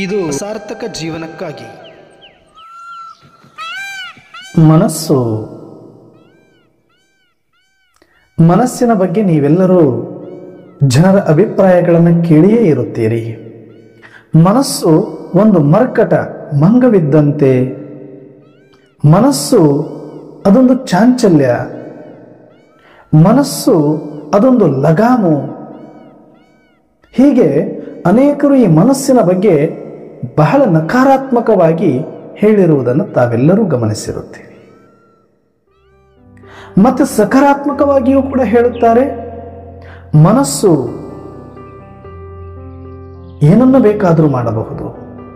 ಇದು ಸಾರ್ಥಕ ಜೀವನಕ್ಕಾಗಿ ಮನಸ್ಸು ಮನಸ್ಸಿನ ಬಗ್ಗೆ ನೀವೆಲ್ಲರೂ ಜನರ ಅಭಿಪ್ರಾಯಗಳನ್ನು ಕೇಳಿಯೇ ಇರುತ್ತೀರಿ ಮನಸ್ಸು ಒಂದು ಮರ್ಕಟ ಮಂಗವಿದ್ದಂತೆ ಮನಸ್ಸು ಅದೊಂದು ಚಾಂಚಲ್ಯ ಮನಸ್ಸು ಅದೊಂದು ಲಗಾಮು ಹೀಗೆ ಅನೇಕರು ಈ ಮನಸ್ಸಿನ ಬಗ್ಗೆ ಬಹಳ ನಕಾರಾತ್ಮಕವಾಗಿ ಹೇಳಿರುವುದನ್ನು ತಾವೆಲ್ಲರೂ ಗಮನಿಸಿರುತ್ತೀರಿ ಮತ್ತೆ ಸಕಾರಾತ್ಮಕವಾಗಿಯೂ ಕೂಡ ಹೇಳುತ್ತಾರೆ ಮನಸ್ಸು ಏನನ್ನು ಬೇಕಾದರೂ ಮಾಡಬಹುದು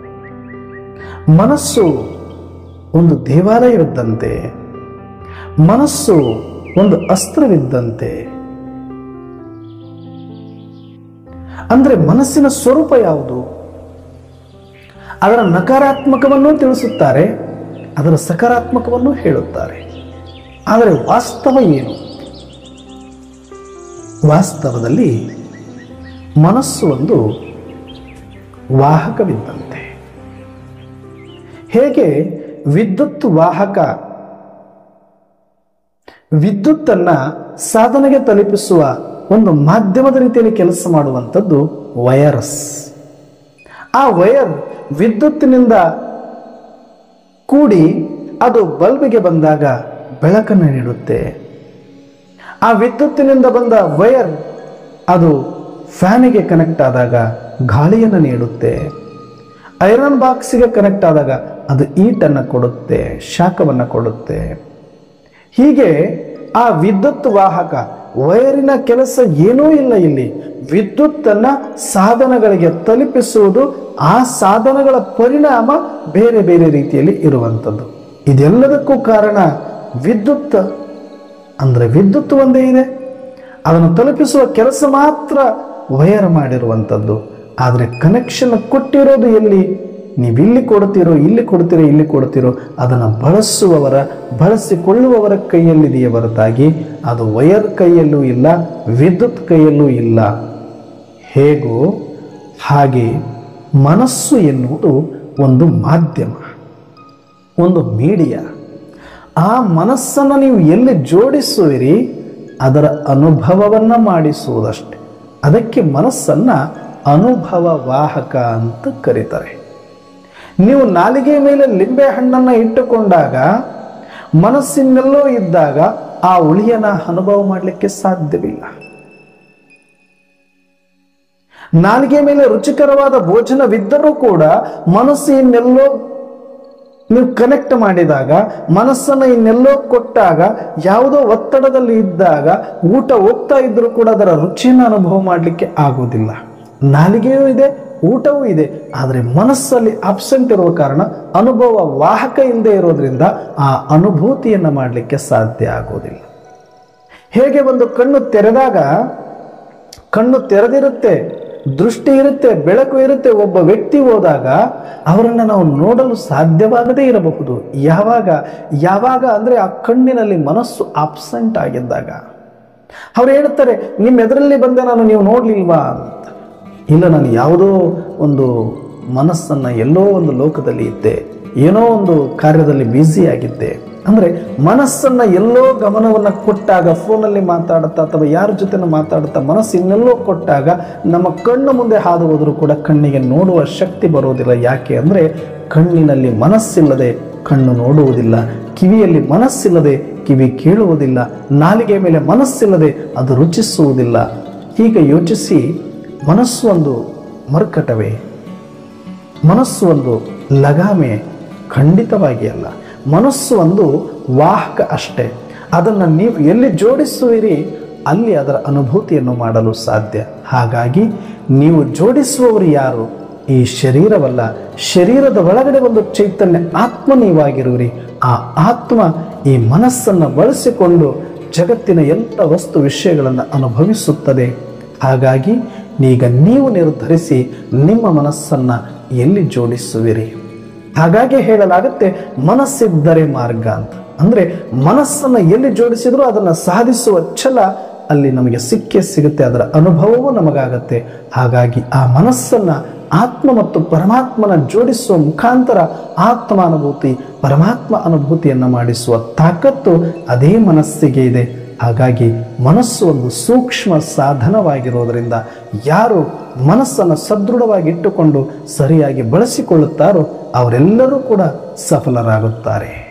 ಮನಸ್ಸು ಒಂದು ದೇವಾಲಯವಿದ್ದಂತೆ ಮನಸ್ಸು ಒಂದು ಅಸ್ತ್ರವಿದ್ದಂತೆ ಅಂದ್ರೆ ಮನಸ್ಸಿನ ಸ್ವರೂಪ ಯಾವುದು ಅದರ ನಕಾರಾತ್ಮಕವನ್ನು ತಿಳಿಸುತ್ತಾರೆ ಅದರ ಸಕಾರಾತ್ಮಕವನ್ನು ಹೇಳುತ್ತಾರೆ ಆದರೆ ವಾಸ್ತವ ಏನು ವಾಸ್ತವದಲ್ಲಿ ಮನಸ್ಸು ಒಂದು ವಾಹಕವಿದ್ದಂತೆ ಹೇಗೆ ವಿದ್ಯುತ್ ವಾಹಕ ವಿದ್ಯುತ್ತನ್ನ ಸಾಧನೆಗೆ ತಲುಪಿಸುವ ಒಂದು ಮಾಧ್ಯಮದ ರೀತಿಯಲ್ಲಿ ಕೆಲಸ ಮಾಡುವಂಥದ್ದು ವೈರಸ್ ಆ ವಯರ್ ವಿದ್ಯುತ್ತಿನಿಂದ ಕೂಡಿ ಅದು ಬಲ್ಬಿಗೆ ಬಂದಾಗ ಬೆಳಕನ್ನು ನೀಡುತ್ತೆ ಆ ವಿದ್ಯುತ್ತಿನಿಂದ ಬಂದ ವಯರ್ ಅದು ಫ್ಯಾನಿಗೆ ಕನೆಕ್ಟ್ ಆದಾಗ ಗಾಳಿಯನ್ನು ನೀಡುತ್ತೆ ಐರನ್ ಬಾಕ್ಸಿಗೆ ಕನೆಕ್ಟ್ ಆದಾಗ ಅದು ಈಟನ್ನು ಕೊಡುತ್ತೆ ಶಾಖವನ್ನು ಕೊಡುತ್ತೆ ಹೀಗೆ ಆ ವಿದ್ಯುತ್ ವಾಹಕ ವೈರಿನ ಕೆಲಸ ಏನೂ ಇಲ್ಲ ಇಲ್ಲಿ ವಿದ್ಯುತ್ತನ್ನ ಸಾಧನಗಳಿಗೆ ತಲುಪಿಸುವುದು ಆ ಸಾಧನಗಳ ಪರಿಣಾಮ ಬೇರೆ ಬೇರೆ ರೀತಿಯಲ್ಲಿ ಇರುವಂಥದ್ದು ಇದೆಲ್ಲದಕ್ಕೂ ಕಾರಣ ವಿದ್ಯುತ್ ಅಂದರೆ ವಿದ್ಯುತ್ ಒಂದೇ ಇದೆ ಅದನ್ನು ತಲುಪಿಸುವ ಕೆಲಸ ಮಾತ್ರ ವೈರ್ ಮಾಡಿರುವಂಥದ್ದು ಆದರೆ ಕನೆಕ್ಷನ್ ಕೊಟ್ಟಿರೋದು ಎಲ್ಲಿ ನೀವು ಇಲ್ಲಿ ಕೊಡ್ತೀರೋ ಇಲ್ಲಿ ಕೊಡ್ತೀರೋ ಇಲ್ಲಿ ಕೊಡ್ತೀರೋ ಅದನ್ನು ಬಳಸುವವರ ಬಳಸಿಕೊಳ್ಳುವವರ ಕೈಯಲ್ಲಿದೆಯೇ ಹೊರತಾಗಿ ಅದು ವಯರ್ ಕೈಯಲ್ಲೂ ಇಲ್ಲ ವಿದ್ಯುತ್ ಕೈಯಲ್ಲೂ ಇಲ್ಲ ಹೇಗೋ ಹಾಗೆ ಮನಸ್ಸು ಎನ್ನುವುದು ಒಂದು ಮಾಧ್ಯಮ ಒಂದು ಮೀಡಿಯಾ ಆ ಮನಸ್ಸನ್ನು ನೀವು ಎಲ್ಲಿ ಜೋಡಿಸುವಿರಿ ಅದರ ಅನುಭವವನ್ನು ಮಾಡಿಸುವುದಷ್ಟೆ ಅದಕ್ಕೆ ಮನಸ್ಸನ್ನು ಅನುಭವ ವಾಹಕ ಅಂತ ಕರೀತಾರೆ ನೀವು ನಾಲಿಗೆ ಮೇಲೆ ಲಿಂಬೆ ಹಣ್ಣನ್ನು ಇಟ್ಟುಕೊಂಡಾಗ ಮನಸ್ಸಿನೆಲ್ಲೋ ಇದ್ದಾಗ ಆ ಉಳಿಯನ ಅನುಭವ ಮಾಡಲಿಕ್ಕೆ ಸಾಧ್ಯವಿಲ್ಲ ನಾಲಿಗೆ ಮೇಲೆ ರುಚಿಕರವಾದ ಭೋಜನವಿದ್ದರೂ ಕೂಡ ಮನಸ್ಸು ಇನ್ನೆಲ್ಲೋ ನೀವು ಕನೆಕ್ಟ್ ಮಾಡಿದಾಗ ಮನಸ್ಸನ್ನು ಇನ್ನೆಲ್ಲೋ ಕೊಟ್ಟಾಗ ಯಾವುದೋ ಒತ್ತಡದಲ್ಲಿ ಇದ್ದಾಗ ಊಟ ಹೋಗ್ತಾ ಇದ್ರೂ ಕೂಡ ಅದರ ರುಚಿಯನ್ನು ಅನುಭವ ಮಾಡಲಿಕ್ಕೆ ಆಗೋದಿಲ್ಲ ನಾಲಿಗೆಯೂ ಇದೆ ಊಟವೂ ಇದೆ ಆದರೆ ಮನಸ್ಸಲ್ಲಿ ಅಬ್ಸೆಂಟ್ ಇರುವ ಕಾರಣ ಅನುಭವ ವಾಹಕ ಇಲ್ಲದೆ ಇರೋದ್ರಿಂದ ಆ ಅನುಭೂತಿಯನ್ನು ಮಾಡಲಿಕ್ಕೆ ಸಾಧ್ಯ ಆಗೋದಿಲ್ಲ ಹೇಗೆ ಒಂದು ಕಣ್ಣು ತೆರೆದಾಗ ಕಣ್ಣು ತೆರೆದಿರುತ್ತೆ ದೃಷ್ಟಿ ಇರುತ್ತೆ ಬೆಳಕು ಇರುತ್ತೆ ಒಬ್ಬ ವ್ಯಕ್ತಿ ಹೋದಾಗ ಅವರನ್ನು ನಾವು ನೋಡಲು ಸಾಧ್ಯವಾಗದೇ ಇರಬಹುದು ಯಾವಾಗ ಯಾವಾಗ ಅಂದರೆ ಆ ಕಣ್ಣಿನಲ್ಲಿ ಮನಸ್ಸು ಆಬ್ಸೆಂಟ್ ಆಗಿದ್ದಾಗ ಅವ್ರು ಹೇಳ್ತಾರೆ ನಿಮ್ಮ ಎದುರಲ್ಲಿ ಬಂದೆ ನಾನು ನೀವು ನೋಡ್ಲಿಲ್ವಾ ಅಂತ ಇಲ್ಲ ನಾನು ಯಾವುದೋ ಒಂದು ಮನಸ್ಸನ್ನು ಎಲ್ಲೋ ಒಂದು ಲೋಕದಲ್ಲಿ ಇದ್ದೆ ಏನೋ ಒಂದು ಕಾರ್ಯದಲ್ಲಿ ಬ್ಯುಸಿ ಆಗಿದ್ದೆ ಅಂದರೆ ಮನಸ್ಸನ್ನು ಎಲ್ಲೋ ಗಮನವನ್ನು ಕೊಟ್ಟಾಗ ಫೋನಲ್ಲಿ ಮಾತಾಡುತ್ತಾ ಅಥವಾ ಯಾರ ಜೊತೆ ಮಾತಾಡುತ್ತಾ ಮನಸ್ಸು ಇನ್ನೆಲ್ಲೋ ಕೊಟ್ಟಾಗ ನಮ್ಮ ಕಣ್ಣು ಮುಂದೆ ಹಾದು ಹೋದರೂ ಕೂಡ ಕಣ್ಣಿಗೆ ನೋಡುವ ಶಕ್ತಿ ಬರೋದಿಲ್ಲ ಯಾಕೆ ಅಂದರೆ ಕಣ್ಣಿನಲ್ಲಿ ಮನಸ್ಸಿಲ್ಲದೆ ಕಣ್ಣು ನೋಡುವುದಿಲ್ಲ ಕಿವಿಯಲ್ಲಿ ಮನಸ್ಸಿಲ್ಲದೆ ಕಿವಿ ಕೇಳುವುದಿಲ್ಲ ನಾಲಿಗೆ ಮೇಲೆ ಮನಸ್ಸಿಲ್ಲದೆ ಅದು ರುಚಿಸುವುದಿಲ್ಲ ಹೀಗೆ ಯೋಚಿಸಿ ಮನಸ್ಸು ಒಂದು ಮರ್ಕಟವೇ ಮನಸ್ಸು ಒಂದು ಲಗಾಮೆ ಖಂಡಿತವಾಗಿ ಅಲ್ಲ ಮನಸ್ಸು ಒಂದು ವಾಹಕ ಅಷ್ಟೇ ಅದನ್ನು ನೀವು ಎಲ್ಲಿ ಜೋಡಿಸುವಿರಿ ಅಲ್ಲಿ ಅದರ ಅನುಭೂತಿಯನ್ನು ಮಾಡಲು ಸಾಧ್ಯ ಹಾಗಾಗಿ ನೀವು ಜೋಡಿಸುವವರು ಯಾರು ಈ ಶರೀರವಲ್ಲ ಶರೀರದ ಒಳಗಡೆ ಒಂದು ಚೈತನ್ಯ ಆತ್ಮ ನೀವಾಗಿರುವಿರಿ ಆ ಆತ್ಮ ಈ ಮನಸ್ಸನ್ನು ಬಳಸಿಕೊಂಡು ಜಗತ್ತಿನ ಎಲ್ಲ ವಸ್ತು ವಿಷಯಗಳನ್ನು ಅನುಭವಿಸುತ್ತದೆ ಹಾಗಾಗಿ ಈಗ ನೀವು ನಿರ್ಧರಿಸಿ ನಿಮ್ಮ ಮನಸ್ಸನ್ನು ಎಲ್ಲಿ ಜೋಡಿಸುವಿರಿ ಹಾಗಾಗಿ ಹೇಳಲಾಗುತ್ತೆ ಮನಸ್ಸಿದ್ದರೆ ಮಾರ್ಗ ಅಂತ ಅಂದರೆ ಮನಸ್ಸನ್ನು ಎಲ್ಲಿ ಜೋಡಿಸಿದರೂ ಅದನ್ನು ಸಾಧಿಸುವ ಛಲ ಅಲ್ಲಿ ನಮಗೆ ಸಿಕ್ಕೇ ಸಿಗುತ್ತೆ ಅದರ ಅನುಭವವೂ ನಮಗಾಗತ್ತೆ ಹಾಗಾಗಿ ಆ ಮನಸ್ಸನ್ನು ಆತ್ಮ ಮತ್ತು ಪರಮಾತ್ಮನ ಜೋಡಿಸುವ ಮುಖಾಂತರ ಆತ್ಮ ಅನುಭೂತಿ ಪರಮಾತ್ಮ ಅನುಭೂತಿಯನ್ನು ಮಾಡಿಸುವ ತಾಕತ್ತು ಅದೇ ಮನಸ್ಸಿಗೆ ಇದೆ ಹಾಗಾಗಿ ಮನಸ್ಸು ಒಂದು ಸೂಕ್ಷ್ಮ ಸಾಧನವಾಗಿರೋದರಿಂದ ಯಾರು ಮನಸ್ಸನ್ನು ಸದೃಢವಾಗಿ ಇಟ್ಟುಕೊಂಡು ಸರಿಯಾಗಿ ಬಳಸಿಕೊಳ್ಳುತ್ತಾರೋ ಅವರೆಲ್ಲರೂ ಕೂಡ ಸಫಲರಾಗುತ್ತಾರೆ